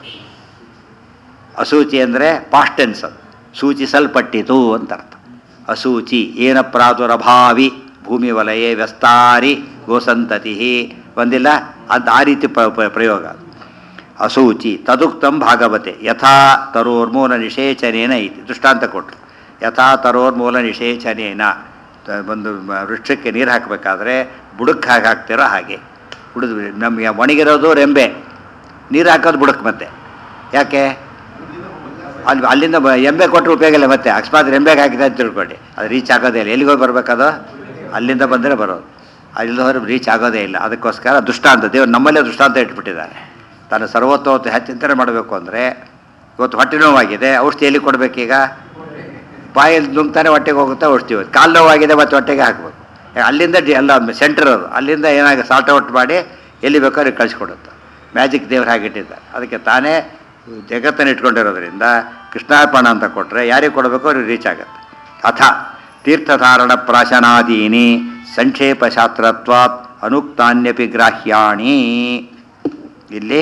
ಅಸೂಚಿ ಅಂದರೆ ಪಾಸ್ಟೆನ್ಸ್ ಅದು ಸೂಚಿಸಲ್ಪಟ್ಟಿತು ಅಂತ ಅರ್ಥ ಅಸೂಚಿ ಏನ ಪ್ರಾದುರಭಾವಿ ಭೂಮಿ ವಲಯೇ ವ್ಯಸ್ತಾರಿ ಗೋಸಂತತಿ ಬಂದಿಲ್ಲ ಅಂತ ಆ ರೀತಿ ಪ್ರ ಪ್ರ- ಪ್ರಯೋಗ ಅದು. ಅಸೂಚಿ ತದುಕ್ತಂ ಭಾಗವತೆ ಯಥಾ ತರೋರ್ಮೂಲ ನಿಷೇಚನೇನ ಇತಿ ದೃಷ್ಟಾಂತ ಕೊಟ್ಟರು ಯಥಾ ತರೋರ್ಮೂಲ ನಿಷೇಚನೇನ ತ- ಒಂದು ಮ- ವೃಕ್ಷಕ್ಕೆ ನೀರು ಹಾಕಬೇಕಾದ್ರೆ ಬುಡಕ್ಕೆ ಹಾಗೆ ಹಾಕ್ತಿರೋ ಹಾಗೆ ಬುಡದ ನಮಗೆ ಒಣಗಿರೋದು ರೆಂಬೆ ನೀರು ಹಾಕೋದು ಬುಡಕ್ಕೆ ಮತ್ತೆ ಯಾಕೆ ಅಲ್ಲಿ ಅಲ್ಲಿಂದ ಬ- ಎಂಬೆ ಕೊಟ್ಟರೆ ಉಪಯೋಗ ಇಲ್ಲ ಮತ್ತೆ ಅಕಸ್ಮಾತ್ ರೆಂಬೆಗೆ ಹಾಕಿದೆ ಅಂತ ತಿಳ್ಕೊಳ್ಳಿ ಅದು ರೀಚ್ ಆಗೋದೇ ಇಲ್ಲ ಎಲ್ಲಿಗೆ ಹೋಗಿ ಬರ್ಬೇಕದು ಅಲ್ಲಿಂದ ಬಂದರೆ ಬರೋದು ಅಲ್ಲಿಂದ ಹೋದ್ರೆ ರೀಚ್ ಆಗೋದೇ ಇಲ್ಲ ಅದಕ್ಕೋಸ್ಕರ ದುಷ್ಟಾಂತ ದೇವರು ನಮ್ಮಲ್ಲೇ ದುಷ್ಟಾಂತ ಇಟ್ಬಿಟ್ಟಿದ್ದಾರೆ ತಾನು ಸರ್ವೋತ್ತಮತೆ ಹೆಚ್ಚು ಚಿಂತನೆ ಮಾಡಬೇಕು ಅಂದರೆ ಇವತ್ತು ಹೊಟ್ಟೆ ನೋವಾಗಿದೆ ಔಷಧಿ ಎಲ್ಲಿ ಕೊಡಬೇಕೀಗ ಬಾಯಲ್ಲಿ ನುಂಗ್ತಾನೆ ಹೊಟ್ಟೆಗೆ ಹೋಗುತ್ತೆ ಔಷಧಿ ಹೋಗುತ್ತೆ ಕಾಲು ನೋವಾಗಿದೆ ಮತ್ತು ಹೊಟ್ಟೆಗೆ ಹಾಕ್ಬೇಕು ಅಲ್ಲಿಂದ ಡಿ ಎಲ್ಲ ಸೆಂಟರ್ ಅದು ಅಲ್ಲಿಂದ ಏನಾಗಿ ಸಾಲ್ಟ್ ಔಟ್ ಮಾಡಿ ಎಲ್ಲಿ ಬೇಕೋ ಅಲ್ಲಿ ಕಳಿಸ್ಕೊಡುತ್ತೆ ಮ್ಯಾಜಿಕ್ ದೇವ್ರು ಹಾಗಿಟ್ಟಿದ್ದಾರೆ ಅದಕ್ಕೆ ತಾನೇ ಜಗತ್ತನ್ನು ಇಟ್ಕೊಂಡಿರೋದ್ರಿಂದ ಕೃಷ್ಣಾರ್ಪಣ ಅಂತ ಕೊಟ್ಟರೆ ಯಾರಿಗೆ ಕೊಡಬೇಕು ಅವ್ರಿಗೆ ರೀಚ್ ಆಗುತ್ತೆ ಅಥ ತೀರ್ಥಧಾರಣ ಪ್ರಾಶನಾದೀನಿ ಸಂಕ್ಷೇಪ ಶಾಸ್ತ್ರತ್ವಾತ್ ಅನುಕ್ತಾನ್ಯಪಿ ಗ್ರಾಹ್ಯಾಣಿ ಇಲ್ಲಿ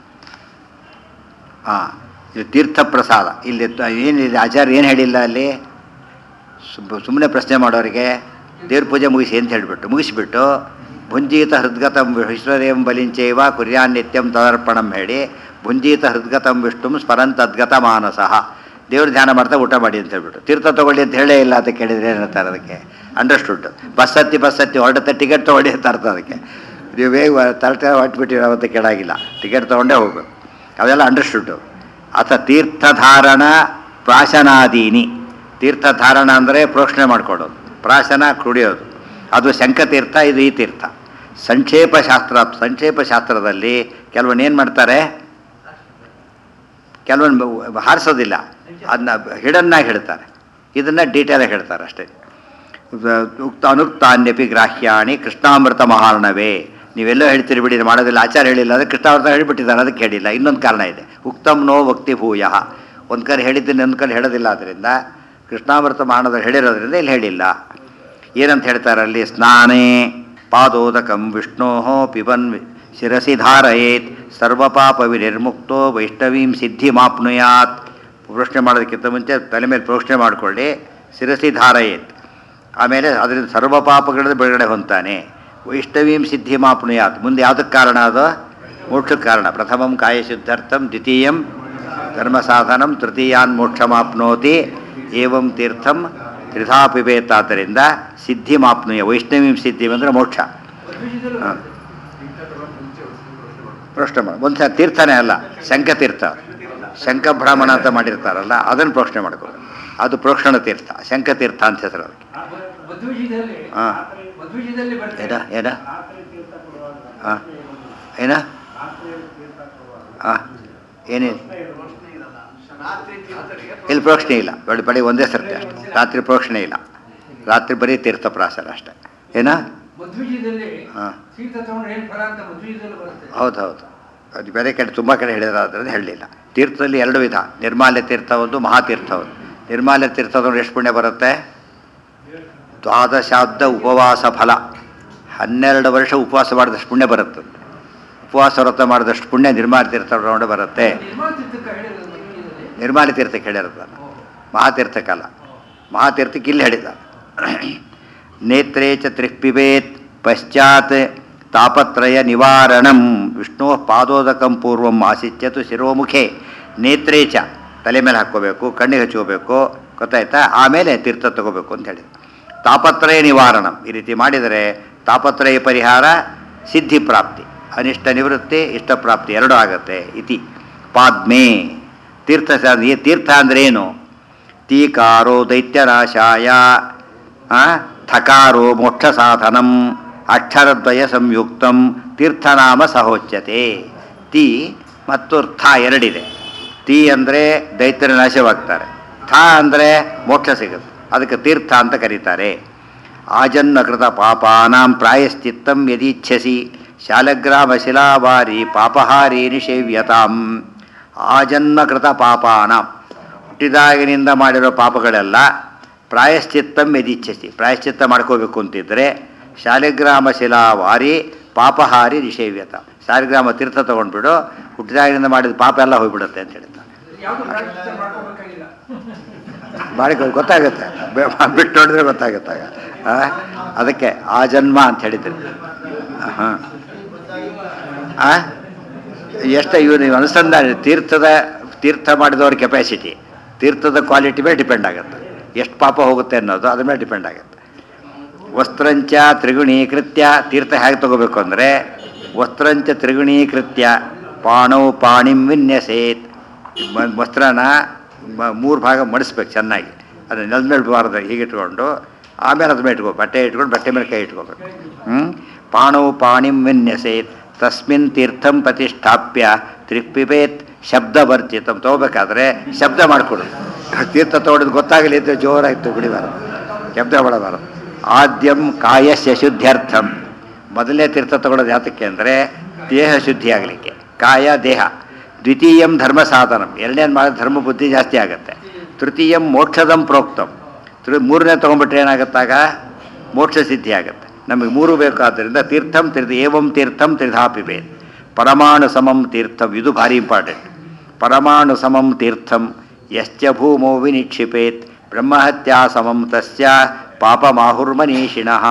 ಹಾಂ ಇದು ತೀರ್ಥ ಪ್ರಸಾದ ಇಲ್ಲಿ ತ- ಏನಿದೆ ಆಚಾರ್ಯ ಏನು ಹೇಳಿಲ್ಲ ಅಲ್ಲಿ ಸುಮ್ಮನೆ ಪ್ರಶ್ನೆ ಮಾಡೋರಿಗೆ ದೇವ್ರ ಪೂಜೆ ಮುಗಿಸಿ ಅಂತ ಹೇಳಿಬಿಟ್ಟು ಮುಗಿಸಿಬಿಟ್ಟು ಭುಂಜೀತ ಹೃದ್ಗತಂ ವಿಶ್ವದೇವಂ ಬಲಿಂಚೇವ ಕುರ್ಯಾನ್ ನಿತ್ಯಂ ತದರ್ಪಣಂ ಹೇಳಿ ಭುಂಜೀತ ಹೃದ್ಗತಂ ವಿಷ್ಣುಂ ಸ್ಮರಂತದ್ಗತ ಮಾನಸಃ ದೇವ್ರ ಧ್ಯಾನ ಮಾಡ್ತಾ ಊಟ ಮಾಡಿ ಅಂತ ಹೇಳ್ಬಿಟ್ಟು ತೀರ್ಥ ತಗೊಳ್ಳಿ ಅಂತ ಹೇಳೇ ಇಲ್ಲ ಅಂತ ಕೇಳಿದ್ರೆ ಏನು ಹೇಳ್ತಾರೆ ಅದಕ್ಕೆ ಅಂಡರ್ಸ್ಟುಡ್ ಬಸ್ ಹತ್ತಿ ಬಸ್ ಹತ್ತಿ ಹೊರಡುತ್ತೆ ಟಿಕೆಟ್ ತೊಗೊಳ್ಳಿ ಅಂತ ಅರ್ಥ ಅದಕ್ಕೆ ನೀವು ಬೇಗ ತರಟೆ ಹೊಟ್ಬಿಟ್ಟಿರೋ ಅಂತ ಕೇಳಾಗಿಲ್ಲ ಟಿಕೆಟ್ ತೊಗೊಂಡೇ ಹೋಗ್ಬೇಕು ಅವೆಲ್ಲ ಅಂಡರ್ಸ್ಟುಡ್ ಅಥ ತೀರ್ಥಧಾರಣ ಪ್ರಾಶನಾದೀನಿ ತೀರ್ಥಧಾರಣ ಅಂದರೆ ಪ್ರೋಕ್ಷಣೆ ಮಾಡ್ಕೊಡೋದು ಪ್ರಾಶನ ಕುಡಿಯೋದು ಅದು ಶಂಖತೀರ್ಥ ಇದು ಈ ತೀರ್ಥ ಸಂಕ್ಷೇಪ ಶಾಸ್ತ್ರ ಸಂಕ್ಷೇಪ ಶಾಸ್ತ್ರದಲ್ಲಿ ಕೆಲವೊಂದು ಏನು ಮಾಡ್ತಾರೆ ಕೆಲವೊಂದು ಹಾರಿಸೋದಿಲ್ಲ ಅದನ್ನ ಹಿಡನ್ನಾಗಿ ಹೇಳ್ತಾರೆ ಇದನ್ನು ಡೀಟೇಲಾಗಿ ಹೇಳ್ತಾರೆ ಅಷ್ಟೇ ಉಕ್ತ ಅನುಕ್ತಾನ್ಯಪಿ ಗ್ರಾಹ್ಯಾಣಿ ಕೃಷ್ಣಾಮೃತ ಮಹಾರ್ಣವೇ ನೀವೆಲ್ಲೋ ಹೇಳ್ತೀರಿ ಬಿಡಿ ಇದು ಮಾಡೋದಿಲ್ಲ ಆಚಾರ ಹೇಳಿಲ್ಲ ಅದಕ್ಕೆ ಕೃಷ್ಣಾಮೃತ ಹೇಳಿಬಿಟ್ಟಿದ್ದಾರೆ ಅದಕ್ಕೆ ಹೇಳಿಲ್ಲ ಇನ್ನೊಂದು ಕಾರಣ ಇದೆ ಉಕ್ತಮ್ ನೋ ಭಕ್ತಿ ಭೂಯ ಒಂದು ಕಡೆ ಹೇಳಿದ್ದೀನಿ ಒಂದು ಕಡೆ ಹೇಳೋದಿಲ್ಲ ಆದ್ದರಿಂದ ಕೃಷ್ಣಾಮೃತ ಮಹಾಣದ ಹೇಳಿರೋದ್ರಿಂದ ಇಲ್ಲಿ ಹೇಳಿಲ್ಲ ಏನಂತ ಹೇಳ್ತಾರೆ ಅಲ್ಲಿ ಸ್ನಾನೇ ಪಾದೋದಕಂ ವಿಷ್ಣೋ ಪಿಬನ್ ಶಿರಸಿ ಧಾರಯೇತ್ ಸರ್ವಪಾಪ ವಿನಿರ್ಮುಕ್ತೋ ವೈಷ್ಣವೀಂ ಸಿದ್ಧಿ ಮಾಪ್ನುಯಾತ್ ಪ್ರೋಕ್ಷಣೆ ಮಾಡೋದಕ್ಕಿಂತ ಮುಂಚೆ ತಲೆ ಮೇಲೆ ಪ್ರೋಕ್ಷಣೆ ಮಾಡಿಕೊಳ್ಳಿ ಶಿರಸಿ ಧಾರಯೇತ್ ಆಮೇಲೆ ಅದರಿಂದ ಸರ್ವ ಪಾಪಗಳಿಂದ ಬಿಡುಗಡೆ ಹೊಂತಾನೆ ವೈಷ್ಣವೀಂ ಸಿದ್ಧಿ ಮಾಪ್ನುಯಾತ್ ಮುಂದೆ ಯಾವುದಕ್ಕೆ ಕಾರಣ ಅದು ಮೋಕ್ಷಕ್ಕೆ ಕಾರಣ ಪ್ರಥಮಂ ಕಾಯಶುದ್ಧರ್ಥಂ ದ್ವಿತೀಯಂ ಧರ್ಮ ಸಾಧನಂ ತೃತೀಯಾನ್ ಮೋಕ್ಷಮಾಪ್ನೋತಿ ಏವಂ ತೀರ್ಥಂ ತ್ರಿಧಾ ಪಿಬೇತಾದ್ದರಿಂದ ಸಿದ್ಧಿ ಮಾಪ್ನುಯ ವೈಷ್ಣವೀಂ ಸಿದ್ಧಿ ಅಂದರೆ ಮೋಕ್ಷ ಹಾಂ ಪ್ರಶ್ನೆ ಮಾಡಿ ಒಂದು ತೀರ್ಥನೇ ಅಲ್ಲ ಶಂಖತೀರ್ಥ ಶಂಖಬ್ರಾಹ್ಮಣ ಅಂತ ಮಾಡಿರ್ತಾರಲ್ಲ ಅದನ್ನು ಪ್ರೋಕ್ಷಣೆ ಮಾಡ್ಕೋಬೇಕು ಅದು ಪ್ರೋಕ್ಷಣ ತೀರ್ಥ ಶಂಖತೀರ್ಥ ಅಂತ ಹೆಸರು ಅದಕ್ಕೆ ಮಧ್ವಿಜದಲ್ಲಿ ಹಾ. ಮಧ್ವಿಜದಲ್ಲಿ ಏನ ಬರ್ತದೆ ಏನ ಹಾಂ ಏನ ಹಾಂ ಏನಿಲ್ಲ ಇಲ್ಲಿ ಪ್ರೋಕ್ಷಣೆ ಇಲ್ಲ ಬೆಳಿ ಬೆಳಿಗ್ಗೆ ಒಂದೇ ಸರ್ತಿ ಅಷ್ಟೆ ರಾತ್ರಿ ಪ್ರೋಕ್ಷಣೆ ಇಲ್ಲ ರಾತ್ರಿ ಬರೀ ತೀರ್ಥ ಪ್ರಾಸರ ಅಷ್ಟೇ ಏನ ಮಧ್ವಿಜದಲ್ಲಿ ಹಾ. ತೀರ್ಥ ತಗೊಂಡು ಏನು ಫಲ ಅಂತ ಮಧ್ವಿಜದಲ್ಲಿ ಬರುತ್ತೆ ಹೌದು ಹೌದು ಅದು ಬೇರೆ ಕಡೆ ತುಂಬ ಕಡೆ ಹೇಳಿದ್ರಾದ್ರೆ ಹೇಳಲಿಲ್ಲ ತೀರ್ಥದಲ್ಲಿ ಎರಡು ವಿಧ ನಿರ್ಮಾಲ್ಯ ತೀರ್ಥ ಒಂದು ಮಹಾತೀರ್ಥ ಒಂದು ನಿರ್ಮಾಲ್ಯ ತೀರ್ಥ ತಗೊಂಡು ಎಷ್ಟು ಪುಣ್ಯ ಬರುತ್ತೆ ದ್ವಾದಶಾಬ್ದ ಉಪವಾಸ ಫಲ ಹನ್ನೆರಡು ವರ್ಷ ಉಪವಾಸ ಮಾಡಿದಷ್ಟು ಪುಣ್ಯ ಬರುತ್ತೆ ಉಪವಾಸ ವ್ರತ ಮಾಡಿದಷ್ಟು ಪುಣ್ಯ ನಿರ್ಮಾಲ್ಯ ತೀರ್ಥ ತಗೊಂಡು ಬರುತ್ತೆ ನಿರ್ಮಲ ತೀರ್ಥಕ್ಕೆ ಹೇಳಿರೋದು ಮಧ್ವಿಜದಲ್ಲಿ ನಿರ್ಮಾಲ್ಯ ತೀರ್ಥಕ್ಕೆ ಹೇಳಿರುತ್ತೆ ಮಹಾತೀರ್ಥಕ್ಕಲ್ಲ ಮಹಾತೀರ್ಥಕ್ಕೆ ಇಲ್ಲಿ ಹೇಳಿದ ನೇತ್ರೇ ಚ ತ್ರಿಪಿಬೇತ್ ಪಶ್ಚಾತ್ ತಾಪತ್ರಯ ನಿವಾರಣಂ ವಿಷ್ಣು ಪಾದೋದಕಂ ಪೂರ್ವಂ ಆಸಿತ್ಯತು ಶಿರೋಮುಖೆ ನೇತ್ರೇ ಚ ತಲೆ ಮೇಲೆ ಹಾಕ್ಕೋಬೇಕು ಕಣ್ಣಿಗೆ ಹಚ್ಕೋಬೇಕು ಗೊತ್ತಾಯ್ತಾ ಆಮೇಲೆ ತೀರ್ಥ ತಗೋಬೇಕು ಅಂತ ಹೇಳಿದ ತಾಪತ್ರಯ ನಿವಾರಣಂ ಈ ರೀತಿ ಮಾಡಿದರೆ ತಾಪತ್ರಯ ಪರಿಹಾರ ಸಿದ್ಧಿ ಪ್ರಾಪ್ತಿ ಅನಿಷ್ಟ ನಿವೃತ್ತಿ ಇಷ್ಟ ಪ್ರಾಪ್ತಿ ಎರಡೂ ಆಗುತ್ತೆ ಇತಿ ಪಾದ್ಮೆ ತೀರ್ಥ ಸ- ಈ ತೀರ್ಥ ಅಂದ್ರೆ ಏನು ತೀಕಾರೋ ದೈತ್ಯನಾಶಾಯ ಆ, ಥಕಾರೋ ಮೋಕ್ಷ ಸಾಧನಂ ಅಕ್ಷರದ್ವಯ ಸಂಯುಕ್ತಂ ತೀರ್ಥನಾಮ ಸಹೋಚ್ಯತೆ ತೀ ಮತ್ತು ಥ ಎರಡಿದೆ ತೀ ಅಂದರೆ ದೈತ್ಯರ ನಾಶವಾಗ್ತಾರೆ ಥ ಅಂದರೆ ಮೋಕ್ಷ ಸಿಗುತ್ತೆ ಅದಕ್ಕೆ ತೀರ್ಥ ಅಂತ ಕರೀತಾರೆ ಆಜನ್ಮಕೃತ ಪಾಪಾನಾಂ ಪ್ರಾಯಶ್ಚಿತ್ತಂ ಯದೀಚ್ಛಸಿ ಶಾಲಗ್ರಾಮ ಶಿಲಾವಾರಿ ಪಾಪಹಾರಿ ನಿಷೇವ್ಯತಾಂ ಆಜನ್ಮಕೃತ ಪಾಪಾನಾಂ ಹುಟ್ಟಿದಾಗಿನಿಂದ ಮಾಡಿರೋ ಪಾಪಗಳೆಲ್ಲ ಪ್ರಾಯಶ್ಚಿತ್ತಂ ಯದೀಚ್ಛಸಿ ಪ್ರಾಯಶ್ಚಿತ್ತ ಮಾಡ್ಕೋಬೇಕು ಅಂತಿದ್ರೆ ಶಾಲಿಗ್ರಾಮ ಶಿಲಾವಾರಿ ಪಾಪಹಾರಿ ನಿಷೇವ್ಯತ ಶಾಲಿಗ್ರಾಮ ತೀರ್ಥ ತಗೊಂಡ್ಬಿಡು ಹುಟ್ಟಿದಾಗಿನಿಂದ ಮಾಡಿದ ಪಾಪ ಎಲ್ಲ ಹೋಗ್ಬಿಡುತ್ತೆ ಅಂತ ಹೇಳ್ತಾರೆ ಯಾವುದು ಪ್ರಾಯಶ್ಚಿತ್ತ ಮಾಡ್ಕೋಬೇಕಾಗಿಲ್ಲ ಮಾಡಿ ಗೊತ್ತಾಗುತ್ತೆ ಬೆ- ಬಿಟ್ಟು ನೋಡಿದ್ರೆ ಗೊತ್ತಾಗುತ್ತೆ ಆಗ. ಆ? ಅದಕ್ಕೆ ಆ ಜನ್ಮ ಅಂತ ಹೇಳಿದ್ರು ಹಾಂ ಆ ಎಷ್ಟು ಇವು ನೀವು ಅನುಸಂಧಾನ ತೀರ್ಥದ ತೀರ್ಥ ಮಾಡಿದವ್ರ ಕೆಪಾಸಿಟಿ ತೀರ್ಥದ ಕ್ವಾಲಿಟಿ ಮೇಲೆ ಡಿಪೆಂಡ್ ಆಗುತ್ತೆ ಎಷ್ಟು ಪಾಪ ಹೋಗುತ್ತೆ ಅನ್ನೋದು ಅದ್ರ ಮೇಲೆ ಡಿಪೆಂಡ್ ಆಗುತ್ತೆ ವಸ್ತ್ರಂಚ ತ್ರಿಗುಣೀಕೃತ್ಯ ತೀರ್ಥ ಹೇಗೆ ತಗೋಬೇಕು ಅಂದರೆ ವಸ್ತ್ರಂಚ ತ್ರಿಗುಣೀಕೃತ್ಯ ಪಾಣೌ ಪಾಣಿಂ ವಿನ್ಯಸೇತ್ ಮ- ವಸ್ತ್ರನ ಮ- ಮೂರು ಭಾಗ ಮಡಿಸ್ಬೇಕು ಚೆನ್ನಾಗಿ ಅದನ್ನ ನೆಲದ ಮೇಲೆ ಬಾರ್ದು ಹೀಗೆ ಇಟ್ಕೊಂಡು ಆಮೇಲೆ ಅದ್ರ ಮೇಲೆ ಇಟ್ಕೋ ಬಟ್ಟೆ ಇಟ್ಕೊಂಡು ಬಟ್ಟೆ ಮೇಲೆ ಕೈ ಇಟ್ಕೋಬೇಕು ಹ್ಞೂ ಪಾಣೌ ಪಾಣಿಂ ವಿನ್ಯಸೇತ್ ತಸ್ಮಿನ್ ತೀರ್ಥಂ ಪ್ರತಿಷ್ಠಾಪ್ಯ ತ್ರಿಪಿಬೇತ್ ಶಬ್ದ ವರ್ಜಿತಂ ತಗೋಬೇಕಾದ್ರೆ ಶಬ್ದ ಮಾಡಿಕೊಡು ತೀರ್ಥ ತಗೊಂಡಿದ್ದು ಗೊತ್ತಾಗಲಿ ಅಂತ ಜೋರಾಗಿತ್ತು ಕುಡಿಬಾರದು ಶಬ್ದ ಮಾಡಬಾರದು ಆದ್ಯಂ ಕಾಯಸ್ಯ ಶುದ್ಧ್ಯರ್ಥಂ ಮೊದಲನೇ ತೀರ್ಥ ತಗೊಳ್ಳೋದು ಯಾತಕ್ಕೆ ಅಂದರೆ ದೇಹ ಶುದ್ಧಿ ಆಗಲಿಕ್ಕೆ ಕಾಯ ದೇಹ ದ್ವಿತೀಯಂ ಧರ್ಮ ಸಾಧನಂ ಎರಡನೇದು ಮಾಡಿದ ಧರ್ಮ ಬುದ್ಧಿ ಜಾಸ್ತಿ ಆಗುತ್ತೆ ತೃತೀಯಂ ಮೋಕ್ಷದಂ ಪ್ರೋಕ್ತಂ ತೃ ಮೂರನೇ ತೊಗೊಂಡ್ಬಿಟ್ರೆ ಏನಾಗುತ್ತಾಗ ಮೋಕ್ಷ ಸಿದ್ಧಿ ಆಗುತ್ತೆ ನಮಗೆ ಮೂರು ಬೇಕಾದ್ದರಿಂದ ತೀರ್ಥಂ ತ್ರಿದ ಏವಂ ತೀರ್ಥಂ ತ್ರಿಧಾಪಿ ಬೇದ್ ಪರಮಾಣು ಸಮಂ ತೀರ್ಥಂ ಇದು ಭಾರಿ ಇಂಪಾರ್ಟೆಂಟ್ ಪರಮಾಣು ಸಮಂ ತೀರ್ಥಂ ಯಶ್ಚ ಭೂಮೋ ವಿನಿಕ್ಷಿಪೇತ್ ಬ್ರಹ್ಮಹತ್ಯಾ ಸಮಂ ತಸ್ಯ ಪಾಪಮಾಹುರ್ಮನೀಷಿಣಃ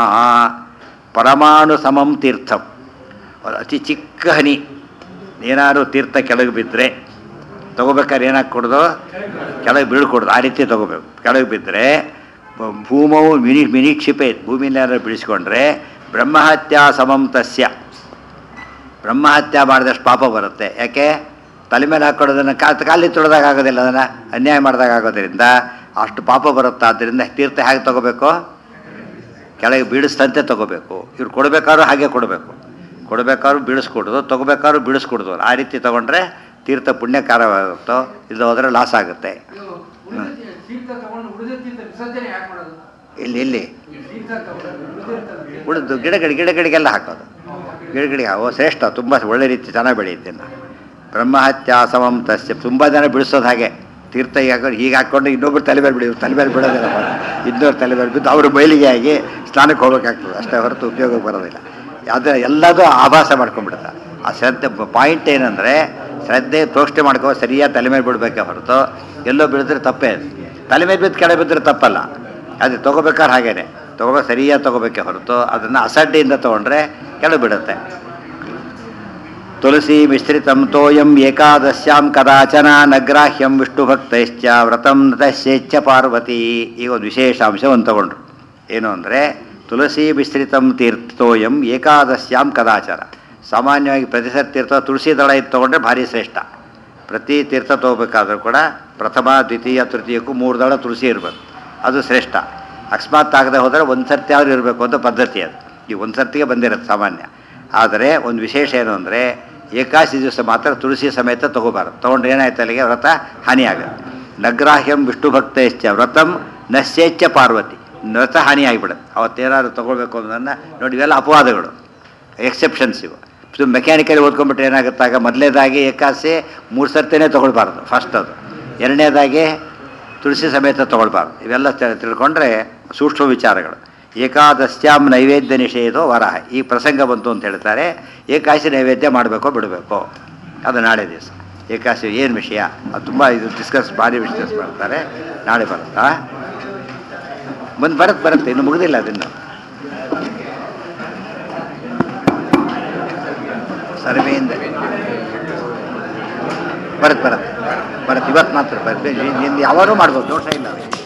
ಪರಮಾಣು ಸಮಂ ತೀರ್ಥಂ ಒಂದು ಅತಿ ಚಿಕ್ಕ ಹನಿ ಏನಾದ್ರು ತೀರ್ಥ ಕೆಳಗೆ ಬಿದ್ದರೆ ತಗೋಬೇಕಾದ್ರೆ ಏನಾಗಿ ಕೊಡೋದು ಕೆಳಗೆ ಬೀಳ್ಕೊಡ್ದು ಆ ರೀತಿ ತಗೋಬೇಕು ಕೆಳಗೆ ಬಿದ್ದರೆ ಭೂಮವು ಮಿನಿ ಮಿನಿಕ್ಷಿಪೆ ಭೂಮಿಯಲ್ಲಿ ಬೀಳಿಸ್ಕೊಂಡ್ರೆ ಬ್ರಹ್ಮಹತ್ಯಾ ಸಮಂ ತಸ್ಯ ಬ್ರಹ್ಮಹತ್ಯೆ ಮಾಡಿದಷ್ಟು ಪಾಪ ಬರುತ್ತೆ ಯಾಕೆ ತಲೆ ಮೇಲೆ ಹಾಕ್ಕೊಡೋದನ್ನು ಕಾ ಕಾಲಿ ತೊಳೆದಾಗ ಆಗೋದಿಲ್ಲ ಅದನ್ನು ಅನ್ಯಾಯ ಮಾಡಿದಾಗ ಆಗೋದ್ರಿಂದ ಅಷ್ಟು ಪಾಪ ಬರುತ್ತೆ ಆದ್ದರಿಂದ ತೀರ್ಥ ಹೇಗೆ ತಗೋಬೇಕು ಕೆಳಗೆ ಬೀಳಿಸ್ತಂತೆ ತಗೋಬೇಕು ಇವ್ರು ಕೊಡಬೇಕಾದ್ರೂ ಹಾಗೆ ಕೊಡಬೇಕು ಕೊಡಬೇಕಾದ್ರೂ ಬೀಳಿಸ್ಕೊಡೋದು ತೊಗೋಬೇಕಾದ್ರೂ ಬೀಳಿಸ್ಕೊಡೋದು ಆ ರೀತಿ ತೊಗೊಂಡ್ರೆ ತೀರ್ಥ ಪುಣ್ಯಕಾರವಾಗುತ್ತೋ ಇದು ಹೋದರೆ ಲಾಸ್ ಆಗುತ್ತೆ ಇದು ಉಳಿದ ತೀ- ತೀರ್ಥ ತಗೊಂಡು ಉಳಿದ ತೀರ್ಥ ವಿಸರ್ಜನೆ ಯಾಕೆ ಮಾಡೋದು ಇಲ್ಲಿ ಇಲ್ಲಿ ತೀರ್ಥ ತಗೊಂಡು ಉಳಿದಿರ್ತದೆ ಉಳಿದು ಗಿಡಗಡಿ ಗಿಡಗಡಿಗೆಲ್ಲ ಹಾಕೋದು ಗಿಡಗಡಿಗೆ ಓ ಶ್ರೇಷ್ಠ ತುಂಬ ಒಳ್ಳೆ ರೀತಿ ಚೆನ್ನಾಗಿ ಬೆಳೆಯುತ್ತೆ ಇನ್ನು ಬ್ರಹ್ಮಹತ್ಯಾ ಸಮಂ ತಸ್ಯ ತುಂಬ ಜನ ಬಿಡಿಸೋದು ಹಾಗೆ ತೀರ್ಥ ಈಗ ಹಾಕೊಂಡು ಹೀಗೆ ಹಾಕ್ಕೊಂಡು ಇನ್ನೊಬ್ರು ತಲೆ ಮೇಲೆ ಬಿಡಿ ತಲೆ ಮೇಲೆ ಬಿಡೋದಿಲ್ಲ ಇನ್ನೊಬ್ರು ತಲೆ ಮೇಲೆ ಬಿದ್ದು ಅವರು ಬಯಲಿಗೆ ಆಗಿ ಸ್ನಾನಕ್ಕೆ ಹೋಗ್ಬೇಕಾಗ್ತದೆ ಅಷ್ಟೇ ಹೊರತು ಉಪಯೋಗಕ್ಕೆ ಬರೋದಿಲ್ಲ ಅದು ಎಲ್ಲದೂ ಆಭಾಸ ಮಾಡ್ಕೊಂಡ್ಬಿಡುತ್ತೆ ಆ ಶ್ರದ್ಧೆ ಪಾಯಿಂಟ್ ಏನಂದರೆ ಶ್ರದ್ಧೆ ಪ್ರೋಕ್ಷಣೆ ಮಾಡ್ಕೋ ಸರಿಯಾಗಿ ತಲೆ ಮೇಲೆ ಬಿಡಬೇಕೆ ಹೊರತು ಎಲ್ಲೋ ಬಿಡಿದ್ರೆ ತಪ್ಪೇ ಅದು ತಲೆ ಮೇಲೆ ಬಿದ್ದು ಕೆಳಗೆ ಬಿದ್ದರೆ ತಪ್ಪಲ್ಲ ಅದು ತೊಗೋಬೇಕಾದ್ರೆ ಹಾಗೇನೆ ತೊಗೋಬೇಕು ಸರಿಯಾಗಿ ತೊಗೋಬೇಕೆ ಹೊರತು ಅದನ್ನು ಅಸಡ್ಡೆಯಿಂದ ತೊಗೊಂಡ್ರೆ ಕೆಳಗೆ ಬಿಡುತ್ತೆ ತುಳಸಿ ಮಿಶ್ರಿತಂ ತೋಯಂ ಏಕಾದಶ್ಯಾಂ ಕದಾಚನ ನಗ್ರಾಹ್ಯಂ ವಿಷ್ಣುಭಕ್ತೈಶ್ಚ ವ್ರತಂ ನತಶ್ಚೇಚ್ಛ ಪಾರ್ವತಿ ಈಗ ಒಂದು ವಿಶೇಷ ಅಂಶವನ್ನು ತಗೊಂಡ್ರು ಏನು ಅಂದರೆ ತುಳಸಿ ಮಿಶ್ರಿತಂ ತೀರ್ಥೋಯಂ ಏಕಾದಶ್ಯಾಂ ಕದಾಚನ ಸಾಮಾನ್ಯವಾಗಿ ಪ್ರತಿಶತ ತೀರ್ಥ ತುಳಸಿ ದಳ ಇದು ತೊಗೊಂಡ್ರೆ ಭಾರಿ ಶ್ರೇಷ್ಠ ಪ್ರತಿ ತೀರ್ಥ ತಗೋಬೇಕಾದ್ರೂ ಕೂಡ ಪ್ರಥಮ ದ್ವಿತೀಯ ತೃತೀಯಕ್ಕೂ ಮೂರು ದಳ ತುಳಸಿ ಇರಬೇಕು ಅದು ಶ್ರೇಷ್ಠ ಅಕಸ್ಮಾತ್ ಆಗದೆ ಹೋದರೆ ಒಂದು ಸರ್ತಿ ಆದ್ರೂ ಇರಬೇಕು ಅಂತ ಪದ್ಧತಿ ಅದು ಈ ಒಂದು ಸರ್ತಿಗೆ ಬಂದಿರುತ್ತೆ ಸಾಮಾನ್ಯ ಆದರೆ ಒಂದು ವಿಶೇಷ ಏನು ಅಂದರೆ ಏಕಾಶಿ ದಿವಸ ಮಾತ್ರ ತುಳಸಿ ಸಮೇತ ತಗೋಬಾರದು ತೊಗೊಂಡ್ರೆ ಏನಾಯ್ತು ಅಲ್ಲಿಗೆ ವ್ರತ ಹಾನಿಯಾಗುತ್ತೆ ನಗ್ರಾಹ್ಯಂ ವಿಷ್ಣು ಭಕ್ತೈಶ್ಚ ವ್ರತಂ ನಶ್ಯೇಚ್ಛ ಪಾರ್ವತಿ ವ್ರತ ಹಾನಿಯಾಗಿಬಿಡುತ್ತೆ ಅವತ್ತೇನಾದ್ರು ತೊಗೊಳ್ಬೇಕು ಅನ್ನೋದನ್ನು ನೋಡಿ ಇವೆಲ್ಲ ಅಪವಾದಗಳು ಎಕ್ಸೆಪ್ಷನ್ಸ್ ಇವು ಸೊ ಮೆಕ್ಯಾನಿಕಲಿ ಓದ್ಕೊಂಡ್ಬಿಟ್ರೆ ಏನಾಗುತ್ತಾಗ ಮೊದಲನೇದಾಗಿ ಏಕಾಸಿ ಮೂರು ಸರ್ತಿನೇ ತೊಗೊಳ್ಬಾರ್ದು ಫಸ್ಟ್ ಅದು ಎರಡನೇದಾಗಿ ತುಳಸಿ ಸಮೇತ ತೊಗೊಳ್ಬಾರ್ದು ಇವೆಲ್ಲ ತಿ- ತಿಳ್ಕೊಂಡ್ರೆ ಸೂಕ್ಷ್ಮ ವಿಚಾರಗಳು ಏಕಾದಶ್ಯಾಂ ನೈವೇದ್ಯ ನಿಷೇಧೋ ವರಹ ಈ ಪ್ರಸಂಗ ಬಂತು ಅಂತ ಹೇಳ್ತಾರೆ ಏಕಾಶಿ ನೈವೇದ್ಯ ಮಾಡಬೇಕೋ ಬಿಡಬೇಕೋ ಅದು ನಾಳೆ ದಿವಸ ಏಕಾಶಿ ಏನು ವಿಷಯ ಅದು ತುಂಬ ಇದು ಡಿಸ್ಕಸ್ ಭಾರಿ ಡಿಸ್ಕಸ್ ಮಾಡ್ತಾರೆ ನಾಳೆ ಬರುತ್ತಾ ಮುಂದೆ ಬರುತ್ತೆ ಬರುತ್ತೆ ಇನ್ನು ಮುಗಿದಿಲ್ಲ ಅದನ್ನು ಸರ್ವೆಯಿಂದ ಬರುತ್ತೆ ಬರುತ್ತೆ ಬರುತ್ತೆ ಇವತ್ತು ಮಾತ್ರ ಬರುತ್ತೆ ಯಾವಾಗೂ ಮಾಡ್ಬೋದು ದೋಷ ಇಲ್ಲ